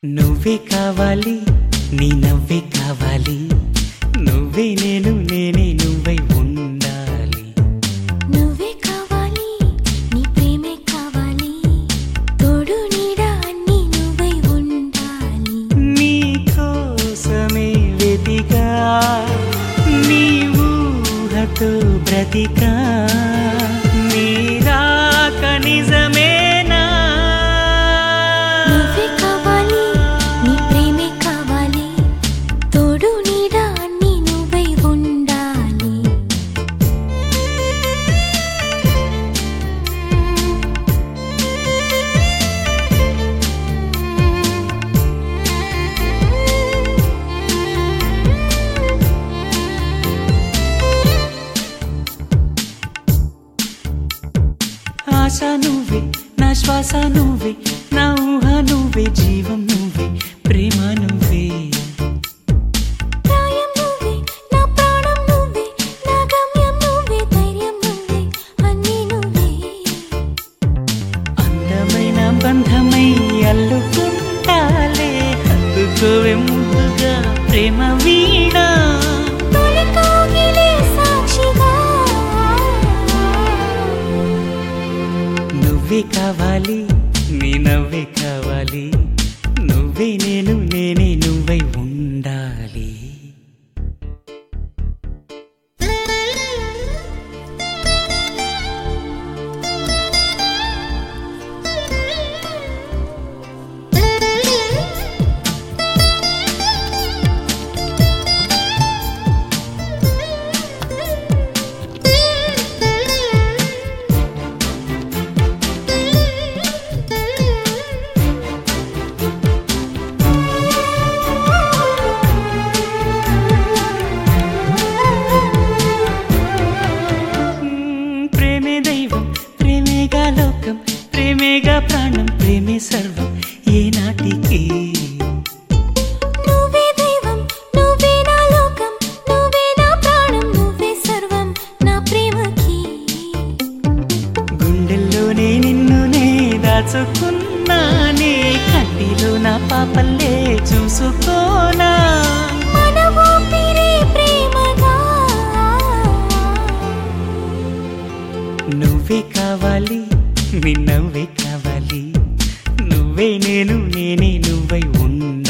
నువ్వే కావాలి నీ నవ్వే కావాలి నువ్వే నేను నేనే నువ్వై ఉండాలి నువ్వే కావాలి నీ ప్రేమే కావాలి తోడు నీడ అన్ని నువ్వై ఉండాలి నీ కోసమే వెతికా నీ ఊహతో బ్రతికా నీ రాక నిజమేనా నువ్వే కావాలి నీ ప్రేమే కావాలి తోడు నీడ అన్ని నువ్వై ఉండాలి ఆశ నువ్వే నా శ్వాస నువ్వే నా ఊహ నువ్వే జీవం నువ్వే ప్రేమ నువ్వే ప్రాయం నువ్వే నా ప్రాణం నువ్వే నా గమ్యం నువ్వే ధైర్యం నువ్వే అన్నీ నువ్వే అందమైన బంధమై అల్లుకుంటాలే హత్తుకోవే ముందుగా ప్రేమ వీణ తొలి కోగిలే సాక్షిగా నువ్వే కావాలి నీ నవ్వే కావాలి నువ్వే నేను నేనే నువ్వై ఉండాలి మ్మ్, ప్రేమే దైవం ప్రేమేగా లోకం ప్రేమేగా ప్రాణం ప్రేమే సర్వం ఏ నాటికి నువ్వే దైవం నువ్వే నా లోకం నువ్వే నా ప్రాణం నువ్వే సర్వం నా ప్రేమకి గుండెల్లోనే నిన్నునే దాచుకున్నానే కంటిలో నా పాపల్లే చూసుకోనా మన ఊపిరే ప్రేమగా నువ్వే కావాలి నీ నవ్వే కావాలి నువ్వే నేను నేనే నువ్వై ఉన్నా